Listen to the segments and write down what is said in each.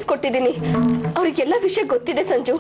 ಕಳ್ಸ್ಕೊಟ್ಟಿದ್ದೀನಿ ಅವ್ರಿಗೆಲ್ಲ ವಿಷಯ ಗೊತ್ತಿದೆ ಸಂಜು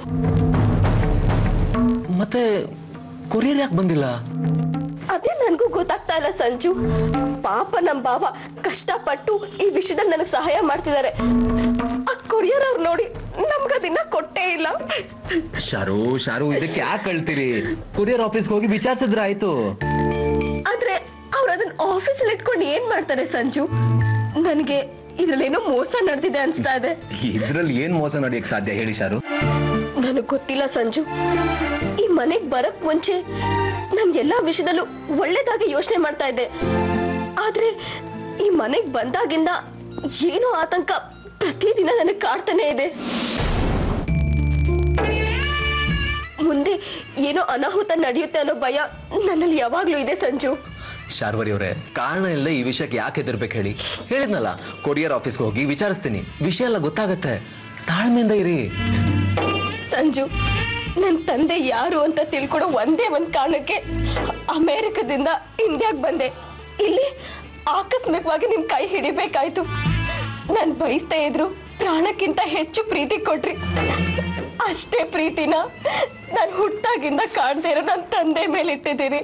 ಮತ್ತೆ ಕೊರಿಯರ್ ಯಾಕೆ ಬಂದಿಲ್ಲ ಅದೇ ನನಗೂ ಗೊತ್ತಾಗ್ತಾ ಇಲ್ಲ ಸಂಜು ಪಾಪ ನಮ್ ಬಾವ ಕಷ್ಟಪಟ್ಟು ಈ ವಿಷಯದಲ್ಲಿ ನನಗೆ ಸಹಾಯ ಮಾಡ್ತಿದ್ದಾರೆ ಆ ಕೊರಿಯರ್ ಅವ್ರು ನೋಡಿ ನಮ್ಗದಿನ್ನ ಕೊಟ್ಟೇ ಇಲ್ಲ ಶಾರು ಶಾರು ಇದಕ್ಕೆ ಯಾಕೆ ಕಳ್ತೀರಿ ಕೊರಿಯರ್ ಆಫೀಸ್ಗೆ ಹೋಗಿ ವಿಚಾರಿಸಿದ್ರೆ ಆಯ್ತು ಆದ್ರೆ ಅವ್ರು ಅದನ್ನ ಆಫೀಸಲ್ಲಿ ಇಟ್ಕೊಂಡು ಏನ್ ಮಾಡ್ತಾರೆ ಸಂಜು ನನಗೆ ಇದ್ರಲ್ಲೇನೋ ಮೋಸ ನಡೆದಿದೆ ಅನ್ಸ್ತಾ ಇದೆ ಇದ್ರಲ್ಲಿ ಏನ್ ಮೋಸ ನಡೆಯಕ್ ಸಾಧ್ಯ ಹೇಳಿ ಶಾರು ನನಗ್ ಗೊತ್ತಿಲ್ಲ ಸಂಜು ಈ ಮನೆಗ್ ಬರಕ್ ಮುಂಚೆ ನನ್ ಎಲ್ಲಾ ವಿಷಯದಲ್ಲೂ ಒಳ್ಳೇದಾಗಿ ಯೋಚನೆ ಮಾಡ್ತಾ ಇದ್ದೆ ಆದ್ರೆ ಈ ಮನೆಗ್ ಬಂದಾಗಿಂದ ಏನೋ ಆತಂಕ ಪ್ರತಿದಿನ ನನಗ್ ಕಾಡ್ತಾನೆ ಇದೆ ಮುಂದೆ ಏನೋ ಅನಾಹುತ ನಡೆಯುತ್ತೆ ಅನ್ನೋ ಭಯ ನನ್ನಲ್ಲಿ ಯಾವಾಗ್ಲೂ ಇದೆ ಸಂಜು ಶಾರ್ವರಿ ಅವರೇ ಕಾರಣ ಇಲ್ಲದೆ ಈ ವಿಷಯಕ್ಕೆ ಯಾಕೆ ಹೆದರ್ಬೇಕು ಹೇಳಿ ಹೇಳಿದ್ನಲ್ಲ ಕೊರಿಯರ್ ಆಫೀಸ್ಗೆ ಹೋಗಿ ವಿಚಾರಿಸ್ತೀನಿ ವಿಷಯ ಎಲ್ಲ ಗೊತ್ತಾಗತ್ತೆ ತಾಳ್ಮೆಯಿಂದ ಇರಿ ಸಂಜು ನನ್ನ ತಂದೆ ಯಾರು ಅಂತ ತಿಳ್ಕೊಡೋ ಒಂದೇ ಒಂದು ಕಾರಣಕ್ಕೆ ಅಮೇರಿಕದಿಂದ ಇಂಡಿಯಾಗೆ ಬಂದೆ ಇಲ್ಲಿ ಆಕಸ್ಮಿಕವಾಗಿ ನಿಮ್ ಕೈ ಹಿಡಿಬೇಕಾಯ್ತು ನಾನು ಬಯಸ್ತಾ ಇದ್ರು ಪ್ರಾಣಕ್ಕಿಂತ ಹೆಚ್ಚು ಪ್ರೀತಿ ಕೊಟ್ರಿ ಅಷ್ಟೇ ಪ್ರೀತಿನ ನಾನು ಹುಟ್ಟಾಗಿಂದ ಕಾಣ್ತಾ ಇರೋ ನನ್ನ ತಂದೆ ಮೇಲೆ ಇಟ್ಟಿದ್ದೀರಿ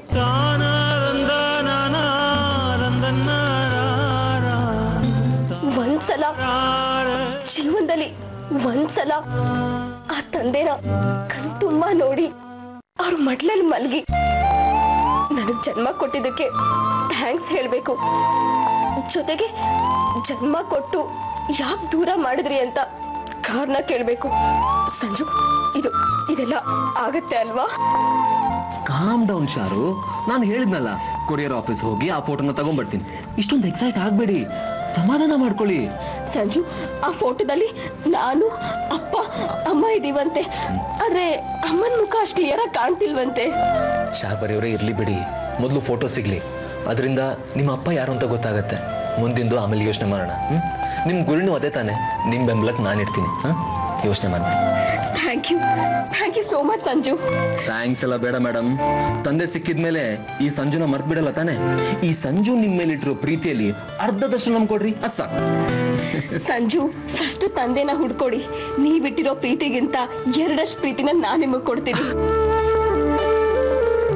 ಒಂದ್ಸಲ ಜೀವನದಲ್ಲಿ ಒಂದ್ಸಲ ಆ ತಂದೆನ ಕಣ್ ತುಂಬಾ ನೋಡಿ ಅವ್ರ ಮಡ್ಲಲ್ಲಿ ಮಲ್ಗಿ ನನಗ್ ಜನ್ಮ ಕೊಟ್ಟಿದ್ದಕ್ಕೆ ಥ್ಯಾಂಕ್ಸ್ ಹೇಳ್ಬೇಕು ಜೊತೆಗೆ ಜನ್ಮ ಕೊಟ್ಟು ಯಾಕೆ ದೂರ ಮಾಡಿದ್ರಿ ಅಂತ ಕಾರಣ ಕೇಳ್ಬೇಕು ಸಂಜು ಇದು ಇದೆಲ್ಲ ಆಗತ್ತೆ ಅಲ್ವಾ ಕಾಮ್ ಡೌನ್ ಶಾರು ನಾನು ಹೇಳಿದ್ನಲ್ಲ ಕೊರಿಯರ್ ಆಫೀಸ್ ಹೋಗಿ ಆ ಫೋಟೋನ ತಗೊಂಡ್ಬರ್ತೀನಿ ಇಷ್ಟೊಂದು ಎಕ್ಸೈಟ್ ಆಗಬೇಡಿ ಸಮಾಧಾನ ಮಾಡ್ಕೊಳ್ಳಿ ಸಂಜು ಆ ಫೋಟೋದಲ್ಲಿ ನಾನು ಅಪ್ಪ ಅಮ್ಮ ಇದೀವಂತೆ ಆದ್ರೆ ಅಮ್ಮನ ಮುಖ ಅಷ್ಟು ಕ್ಲಿಯರ್ ಆಗಿ ಕಾಣ್ತಿಲ್ವಂತೆ ಶಾರ್ವರಿ ಅವರೇ ಇರಲಿ ಬಿಡಿ ಮೊದಲು ಫೋಟೋ ಸಿಗ್ಲಿ ಅದರಿಂದ ನಿಮ್ಮ ಅಪ್ಪ ಯಾರು ಅಂತ ಗೊತ್ತಾಗತ್ತೆ ಮುಂದಿಂದು ಆಮೇಲೆ ಯೋಚನೆ ಮಾಡೋಣ ಹ್ಮ್? ನಿಮ್ಮ ಗುರಿನೂ ಅದೇ ತಾನೆ ನಿಮ್ಮ ಬೆಂಬಲಕ್ಕೆ ನಾನು ಇರ್ತೀನಿ ಹಾಂ ಯೋಚನೆ ಮಾಡಬೇಡಿ thank you thank you so much Sanju thanks ಎಲ್ಲ ಬೇಡ ಮೇಡಮ್ ತಂದೆ ಸಿಕ್ಕಿದ್ಮೇಲೆ ಈ ಸಂಜುನ ಮರ್ತ್ ಬಿಡಲ್ಲ ತಾನೆ ಈ ಸಂಜು ನಿಮ್ಮ ಮೇಲಿಟ್ಟಿರೋ ಪ್ರೀತಿಯಲ್ಲಿ ಅರ್ಧದಷ್ಟು ನಮ್ಗೆ ಕೊಡ್ರಿ ಅದ್ ಸಾಕು ಸಂಜು ಫಸ್ಟ್ ತಂದೆನ ಹುಡ್ಕೊಡಿ ನೀವಿಟ್ಟಿರೋ ಪ್ರೀತಿಗಿಂತ ಎರಡಷ್ಟು ಪ್ರೀತಿನ ನಾನು ನಿಮಗೆ ಕೊಡ್ತೀನಿ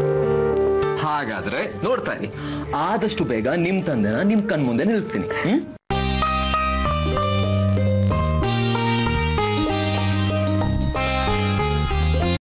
ಹಾಗಾದ್ರೆ ನೋಡ್ತಾ ಇರಿ ಆದಷ್ಟು ಬೇಗ ನಿಮ್ ತಂದೆನ ನಿಮ್ ಕಣ್ ಮುಂದೆ ನಿಲ್ಸ್ತೀನಿ ಹ್ಮ್